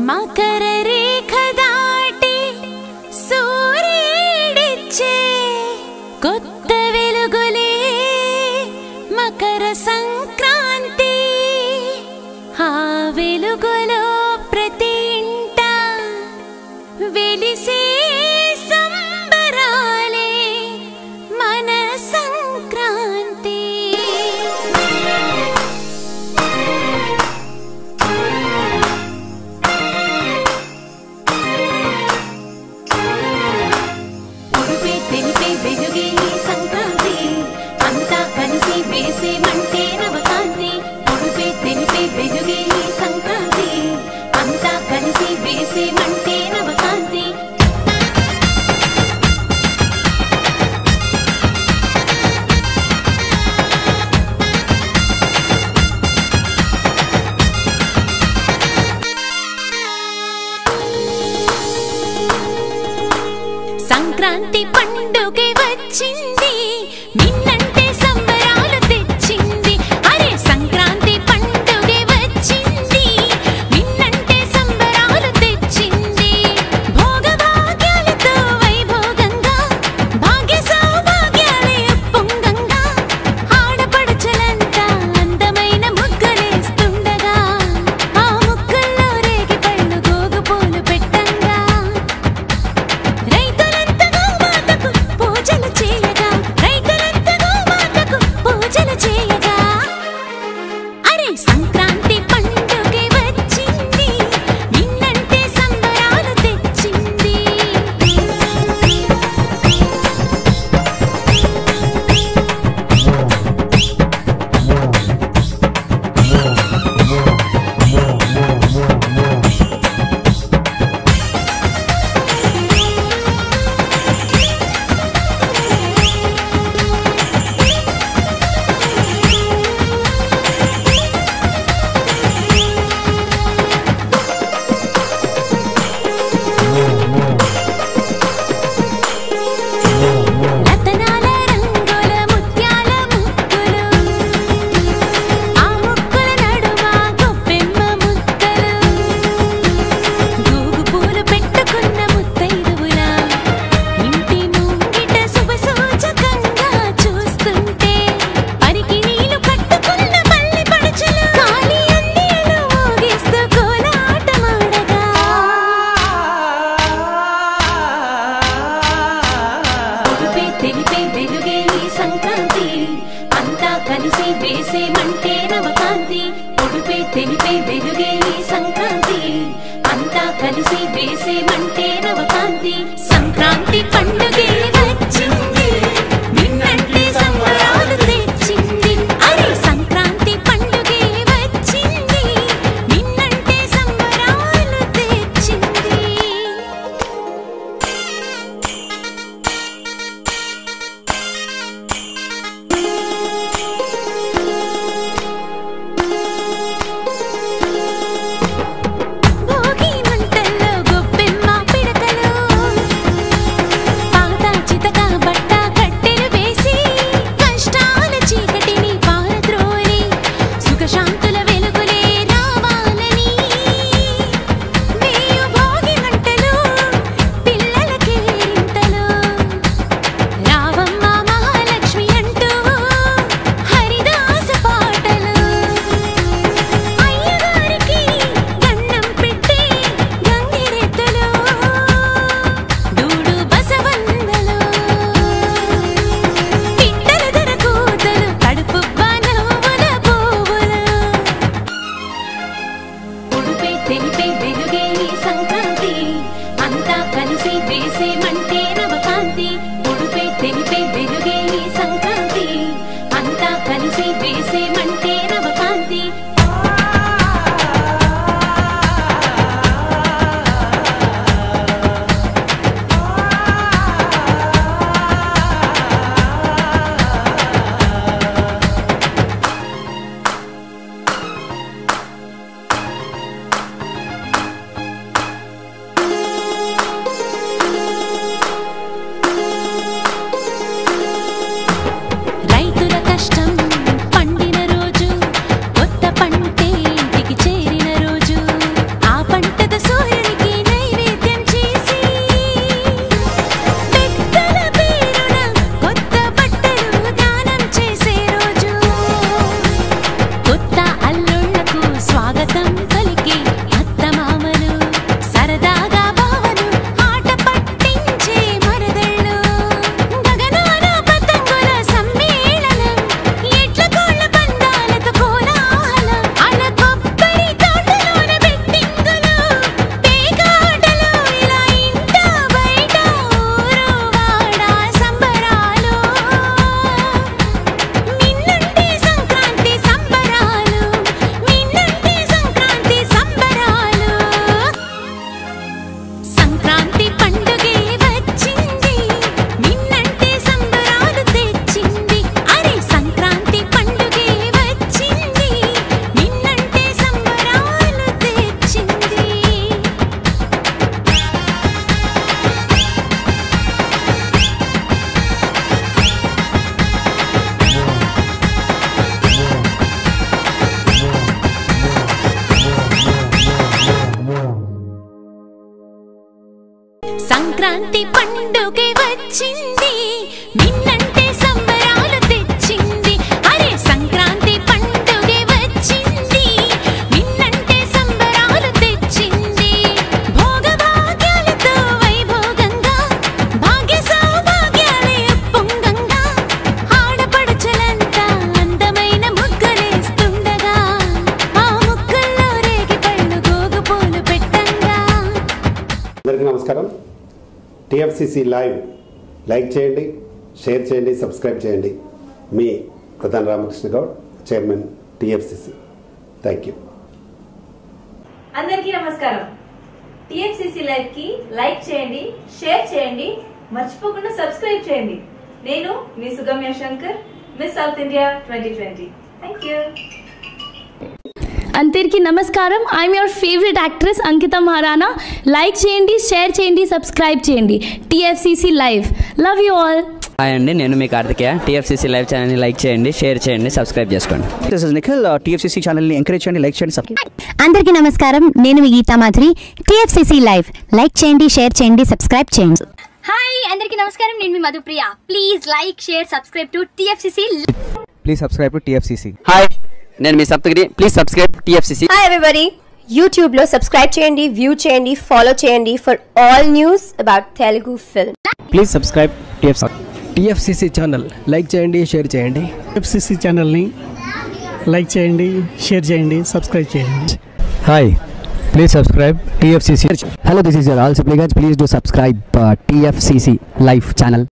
మకర రేఖ దాటి సూర్యుడిచ్చే కొత్త వెలుగులే మకర సంక్రాంతి ఆ వెలుగులో ప్రతి ఇంట వెలిసే సంబరాలే మన సంక్రాంతి ఉడుపే తెలిపే వెలుగే ఈ సంక్రాంతి అంతా కలిసి వేసేమంటే నవకాంతి ఉడుపే తెలిపే వెలుగే ఈ సంక్రాంతి అంతా కలిసి వేసేమంటే నవకాంతి సంక్రాంతి పండుగ వచ్చింది నిన్నంటే సంబరాలు తెచ్చింది అరే సంక్రాంతి పండుగ వచ్చింది నిన్నంటే సంబరాలు తెచ్చింది భోగభాగ్యాలతో వైభోగంగా భాగ్య సౌభాగ్యాలే ఉప్పొంగంగా ఆడపడుచులంతా అందమైన ముగ్గులేస్తుండగా ఆ ముగ్గుల్లో రేగి పళ్ళు గోగు పూలు పెట్టంగా రైతులంతగా మాతకు పూజలు చేయగా రైతులంతగా మాతకు పూజలు చేయగా అరే సంక్రాంతి పండుగ వచ్చింది నిన్నంటే సంబరాలు తెచ్చింది రతనాల రంగుల ముత్యాల ముక్కులు ఆ ముక్కుల నడుమ గొప్పెమ్మ ముక్కలు గూగు పూలు పెట్టుకున్న ముత్తైదువులా ఇంటి ముంగిట శుభ సూచకంగా చూస్తుంటే పరికి నీళ్లు కట్టుకున్న పల్లె పడుచులు కాలి అందియలు ఊగిస్తూ కోలాటమాడగా ఉడుపే తెలిపే వెలుగే ఈ సంక్రాంతి అంతా కలిసి వేసేమంటే నవకాంతి ఉడుపే తెలిపే వెలుగే ఈ సంక్రాంతి అంతా కలిసి వేసేమంటే నవకాంతి సంక్రాంతి పండుగే వచ్చింది నిన్నంటే సంబరాలు తెచ్చింది అరే సంక్రాంతి పండుగే వచ్చింది నిన్నంటే సంబరాలు తెచ్చింది భోగి మంటల్లో గొప్పెమ్మ పిడకలు పాత చితక బట్ట కట్టెలు వేసి కష్టాల చీకటిని పారద్రోలి సుఖశాంతుల వెలుగులే రావాలని వేయు భోగి మంటలు పిల్లల కేరింతలు రావమ్మ మహాలక్ష్మి అంటూ హరిదాస పాటలు అయ్యగారికి గన్నం పెట్టి గంగిరెద్దులు దూడు బసవన్నలు పిట్టల ధర కూతలు కడుపు నవ్వుల పువ్వులు ఉడుపే తెలిపే వెలుగే ఈ సంక్రాంతి అంతా కలిసి వేసేమంటే నవకాంతి ఉడుపే తెలిపే వెలుగే ఈ సంక్రాంతి అంతా కలిసి వేసేమంటే నవకాంతి స్వాగతం పలికే అత్తమామలు సరదాగా బావలు ఆట పట్టించే మరదళ్ళు గగనాన పతంగుల సమ్మేళనం ఎట్ల కోళ్ళ పందాలతో కోలాహలం అల కొబ్బరి తోటలోన బెట్టింగులు పేకాటలు ఇలా ఇంట బయట ఊరు వాడ సంబరాలు నిన్నంటే సంక్రాంతి సంబరాలు నిన్నంటే సంక్రాంతి సంబరాలు సంక్రాంతి పండుగే వచ్చింది నిన్నంటే సంబరాలు తెచ్చింది అరే సంక్రాంతి పండుగే వచ్చింది నిన్నంటే సంబరాలు తెచ్చింది సంక్రాంతి పండుగ వచ్చింది నిన్నంటే సంబరాలు తెచ్చింది అరే సంక్రాంతి పండుగ వచ్చింది నిన్నంటే సంబరాలు తెచ్చింది భోగభాగ్యాలతో వైభోగంగా భాగ్య సౌభాగ్యాలే పొంగంగా ఆడపడుచులంతా అందమైన ముగ్గులేస్తుండగా ఆ ముగ్గుల్లో రేగి పళ్ళు గోగు పూలు పెట్టంగా అందరికీ నమస్కారం టిఎఫ్సిసి లైవ్ లైక్ చేయండి షేర్ చేయండి సబ్స్క్రైబ్ చేయండి మీ ప్రధాన Ramakrishna Goud chairman TFCC thank you అందరికీ నమస్కారం టిఎఫ్సిసి లైవ్ కి లైక్ చేయండి షేర్ చేయండి మర్చిపోకుండా సబ్స్క్రైబ్ చేయండి నేను మీ Sugamya Shankar miss south India twenty twenty thank you అందరికీ నమస్కారం I'm your favourite actress Ankita Maharana like చేయండి షేర్ చేయండి సబ్స్క్రైబ్ చేయండి TFCC live love you all hi అండి నేను మీ కార్తికేయ టీఎఫ్సీసీ లైవ్ ఛానల్ని లైక్ చేయండి షేర్ చేయండి సబ్స్క్రైబ్ చేసుకోండి దిస్ ఇస్ నిఖిల్ టీఎఫ్సీసీ ఛానల్ని ఎంకరేజ్ చేయండి లైక్ చేయండి సబ్స్క్రైబ్ అందరికీ నమస్కారం నేను మీ Geetha Madhuri TFCC live like చేయండి షేర్ చేయండి సబ్స్క్రైబ్ చేయండి హాయ్ అందరికీ నమస్కారం నేను మీ Madhupriya please like share subscribe to TFCC please subscribe to TFCC hi నేను మీ Saptagiri please subscribe TFCC hi everybody యూట్యూబ్లో సబ్స్క్రైబ్ చేయండి వ్యూ చేయండి ఫాలో చేయండి for all news about Telugu film please subscribe TFC TFCC channel like చేయండి షేర్ చేయండి FCC ఛానల్ని like చేయండి షేర్ చేయండి సబ్స్క్రైబ్ చేయండి hi please subscribe TFCC hello this is your all Sipligunj please do subscribe TFCC live channel